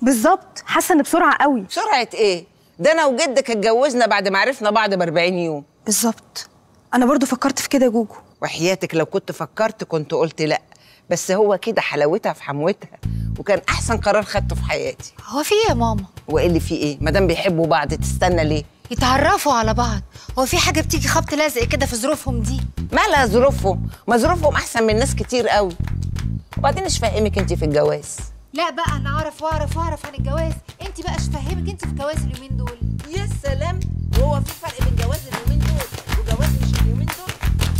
بالظبط حاسه ان بسرعه قوي سرعه ايه ده انا وجدك اتجوزنا بعد ما عرفنا بعض ب 40 يوم بالظبط انا برضو فكرت في كده يا جوجو وحياتك لو كنت فكرت كنت قلت لا بس هو كده حلاوتها في حموتها وكان احسن قرار خدته في حياتي هو في ايه يا ماما وايه اللي فيه ايه ما دام بيحبوا بعض تستنى ليه يتعرفوا على بعض هو في حاجه بتيجي خبط لازق كده في ظروفهم دي مالها ظروفهم ما ظروفهم احسن من ناس كتير قوي وبعدين ايش فاهمك انت في الجواز لا بقى انا اعرف واعرف واعرف عن الجواز انت بقى ايش فهمك انت في الجواز اليومين دول يا سلام وهو في فرق بين جواز اليومين دول وجواز مش اليومين دول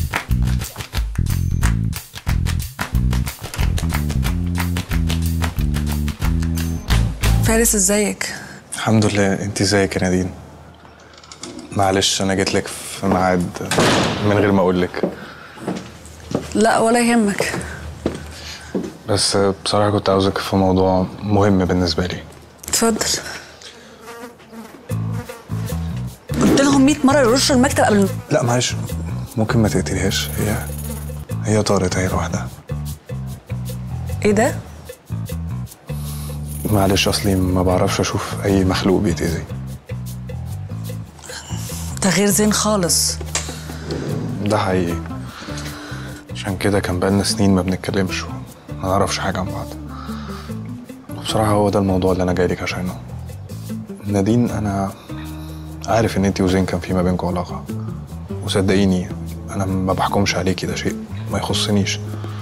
فارس ازيك الحمد لله انت ازيك يا نادين معلش انا جيت لك في ميعاد من غير ما اقول لك لا ولا يهمك بس بصراحه كنت عاوزك في موضوع مهم بالنسبه لي اتفضل قلت لهم 100 مره يرشوا المكتب قبل لا معلش ممكن ما تقتليهاش هي هي طارت هي لوحدها ايه ده معلش اصلي ما بعرفش اشوف اي مخلوق بيتاذي ده غير زين خالص ده حقيقي عشان كده كان بقالنا سنين ما بنتكلمش وما نعرفش حاجه عن بعض بصراحه هو ده الموضوع اللي انا جاي لك عشانه نادين انا عارف ان انت وزين كان في ما بينكم علاقه وصدقيني انا ما بحكمش عليكي ده شيء ما يخصنيش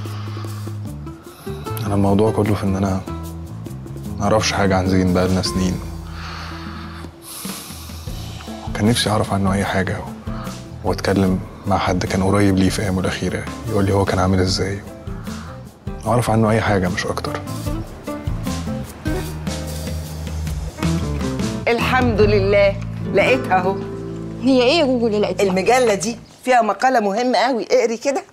انا الموضوع كله في ان انا ما اعرفش حاجه عن زين بقالنا سنين كان نفسي اعرف عنه اي حاجه واتكلم مع حد كان قريب ليه في ايامه الاخيره يقول لي هو كان عامل ازاي اعرف عنه اي حاجه مش اكتر الحمد لله لقيتها اهو هي ايه يا جوجو اللي لقيتها المجله دي فيها مقاله مهمه قوي اقري كده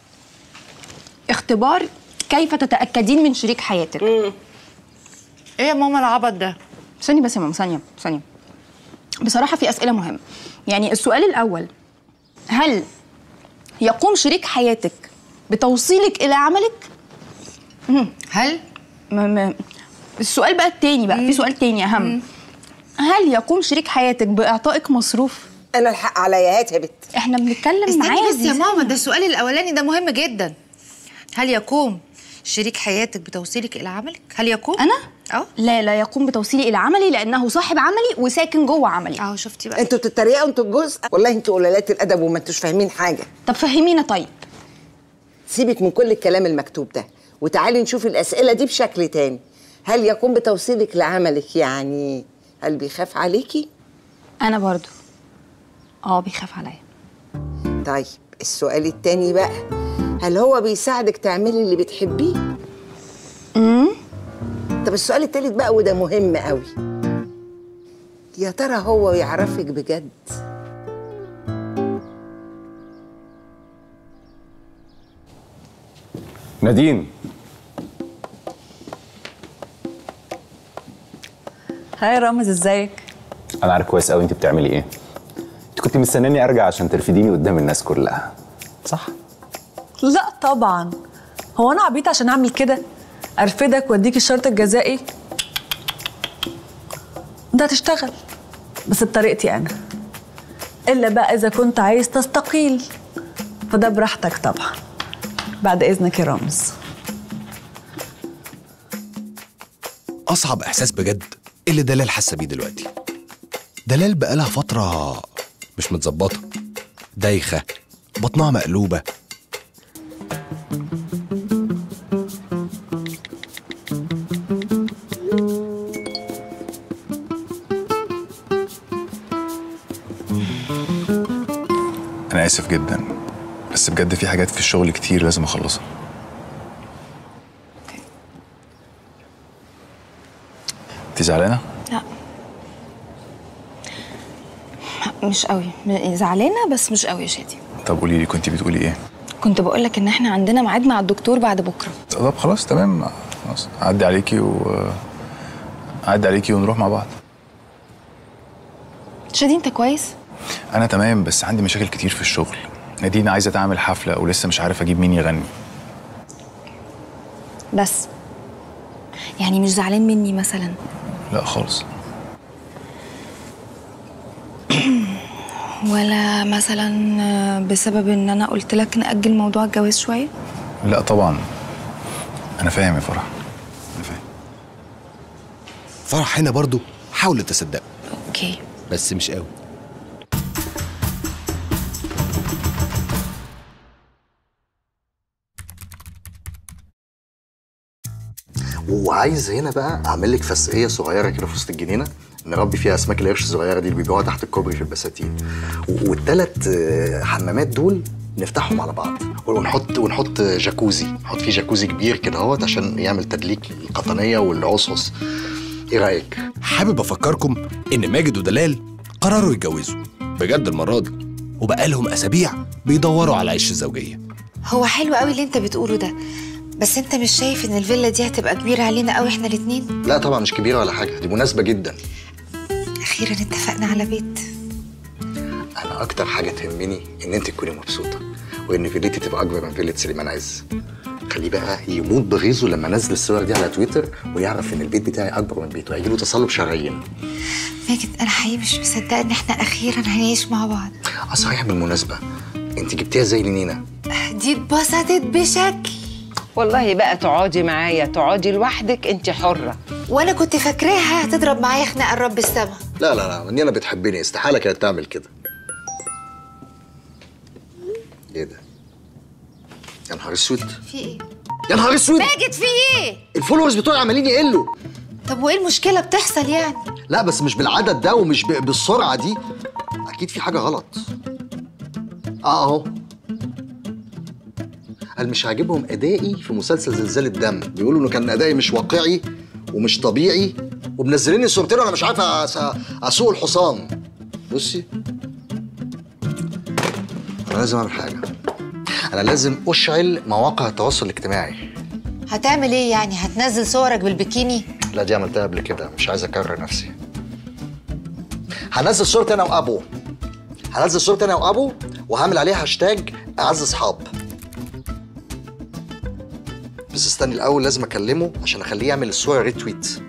اختبار كيف تتاكدين من شريك حياتك ايه يا ماما العبط ده ثانيه بس يا ماما ثانيه ثانيه بصراحه في اسئله مهمه يعني السؤال الاول هل يقوم شريك حياتك بتوصيلك الى عملك هل ما ما السؤال بقى التاني بقى في سؤال تاني اهم هل يقوم شريك حياتك باعطائك مصروف انا الحق عليا هات يا بت احنا بنتكلم استني معاه بس يا ماما ده السؤال الاولاني ده مهم جدا هل يقوم شريك حياتك بتوصيلك الى عملك هل يقوم انا اه لا لا يقوم بتوصيلي الى عملي لانه صاحب عملي وساكن جوه عملي اه شفتي بقى انتوا بتتريقوا انتوا الجزء والله انتوا قلالات الادب وما انتوش فاهمين حاجه طب فهمينا طيب سيبك من كل الكلام المكتوب ده وتعالي نشوف الاسئله دي بشكل تاني هل يقوم بتوصيلك لعملك يعني هل بيخاف عليكي انا برضو اه بيخاف عليا طيب السؤال التاني بقى هل هو بيساعدك تعملي اللي بتحبيه امم طب السؤال التالت بقى وده مهم قوي يا ترى هو يعرفك بجد نادين هاي رامز ازيك انا عارف كويس قوي انت بتعملي ايه انت كنت مستناني ارجع عشان ترفديني قدام الناس كلها صح لا طبعا هو انا عبيط عشان اعمل كده ارفدك واديك الشرط الجزائي انت هتشتغل بس بطريقتي انا الا بقى اذا كنت عايز تستقيل فده براحتك طبعا بعد اذنك يا رامز أصعب إحساس بجد اللي دلال حاسة بيه دلوقتي دلال بقالها فترة مش متظبطة دايخة بطنها مقلوبة انا اسف جدا بس بجد في حاجات في الشغل كتير لازم اخلصها انت زعلانه لا مش قوي م- زعلانه بس مش قوي يا شادي طب قولي لي كنت بتقولي ايه كنت بقول لك ان احنا عندنا ميعاد مع الدكتور بعد بكره طب خلاص تمام خلاص اعدي عليكي و اعدي عليكي ونروح مع بعض شادي انت كويس انا تمام بس عندي مشاكل كتير في الشغل نادين عايزه تعمل حفله ولسه مش عارف اجيب مين يغني بس يعني مش زعلان مني مثلا لا خالص ولا مثلا بسبب ان انا قلت لك نأجل موضوع الجواز شوية لا طبعا انا فاهم يا فرح انا فاهم فرح هنا برضو حاول تصدق اوكي بس مش قوي وعايز هنا بقى اعمل لك فسقيه صغيره كده في وسط الجنينه نربي فيها اسماك القرش الصغيره دي اللي بيبيعوها تحت الكوبري في البساتين و- والتلات آه، حمامات دول نفتحهم على بعض ونحط ونحط جاكوزي نحط فيه جاكوزي كبير كده اهوت عشان يعمل تدليك القطنيه والعصعص ايه رايك حابب افكركم ان ماجد ودلال قرروا يتجوزوا بجد المره دي وبقالهم اسابيع بيدوروا على عيش الزوجيه هو حلو قوي اللي انت بتقوله ده بس انت مش شايف ان الفيلا دي هتبقى كبيره علينا قوي احنا الاتنين لا طبعا مش كبيره ولا حاجه دي مناسبه جدا اخيرا اتفقنا على بيت انا اكتر حاجه تهمني ان انت تكوني مبسوطه وان فيلتي تبقى اكبر من فيلة سليمان عز خليه بقى يموت بغيظه لما نزل الصور دي على تويتر ويعرف ان البيت بتاعي اكبر من بيته هيجيله تصلب شرايين ماجد انا حقيقي مش مصدقه ان احنا اخيرا هنعيش مع بعض اه صحيح بالمناسبه انت جبتيها زي لنينا دي اتبسطت بشكل والله بقى تقعدي معايا تقعدي لوحدك انت حره وانا كنت فاكراها هتضرب معايا خناقه الرب السما لا لا لا منينا بتحبني استحاله كانت تعمل كده ايه ده يا نهار اسود في ايه يا نهار اسود ماجد في ايه الفولورز بتوعي عمالين يقلوا طب وايه المشكله بتحصل يعني لا بس مش بالعدد ده ومش ب- بالسرعه دي اكيد في حاجه غلط اه اهو قال مش عاجبهم ادائي في مسلسل زلزال الدم بيقولوا انه كان ادائي مش واقعي ومش طبيعي ومنزلين لي صورتين وانا مش عارف أس- اسوق الحصان بصي انا لازم اعمل حاجه انا لازم اشعل مواقع التواصل الاجتماعي هتعمل ايه يعني هتنزل صورك بالبيكيني لا دي عملتها قبل كده مش عايز اكرر نفسي هنزل صورتي انا وابو هنزل صورتي انا وابو وهعمل عليها هاشتاج اعز اصحاب بس استني الاول لازم اكلمه عشان اخليه يعمل الصوره ريتويت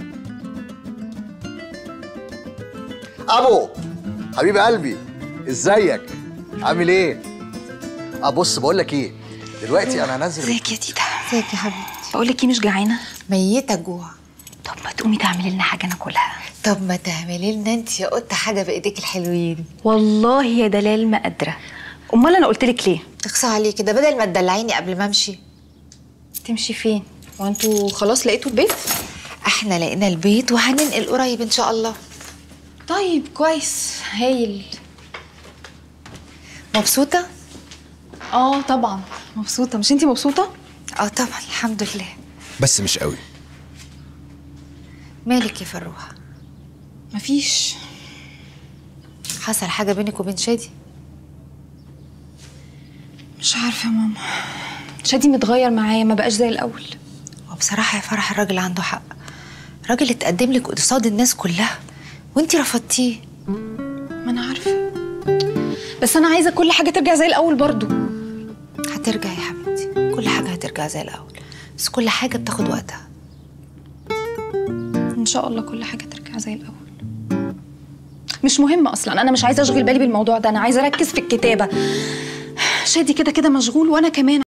ابو حبيب قلبي ازيك عامل ايه اه بص بقول لك ايه دلوقتي انا هنزل ازيك يا تيتا ازيك يا حبيبتي بقول لك ايه مش جعانه ميته جوع طب ما تقومي تعملي لنا حاجه ناكلها طب ما تعملي لنا انت يا قطه حاجه بايديك الحلوين والله يا دلال ما قادره امال انا قلت لك ليه اقصى عليكي ده بدل ما تدلعيني قبل ما امشي تمشي فين وانتوا خلاص لقيتوا البيت احنا لقينا البيت وهننقل قريب ان شاء الله طيب كويس هايل مبسوطه اه طبعا مبسوطه مش انتي مبسوطه اه طبعا الحمد لله بس مش قوي مالك يا فروحه مفيش حصل حاجه بينك وبين شادي مش عارفه يا ماما شادي متغير معايا ما بقاش زي الاول وبصراحه يا فرح الراجل عنده حق راجل اتقدم لك قصاد الناس كلها وانتي رفضتيه ما انا عارفه بس انا عايزه كل حاجه ترجع زي الاول برضو هترجع يا حبيبتي كل حاجه هترجع زي الاول بس كل حاجه بتاخد وقتها ان شاء الله كل حاجه ترجع زي الاول مش مهم اصلا انا مش عايزه اشغل بالي بالموضوع ده انا عايزه اركز في الكتابه شادي كده كده مشغول وانا كمان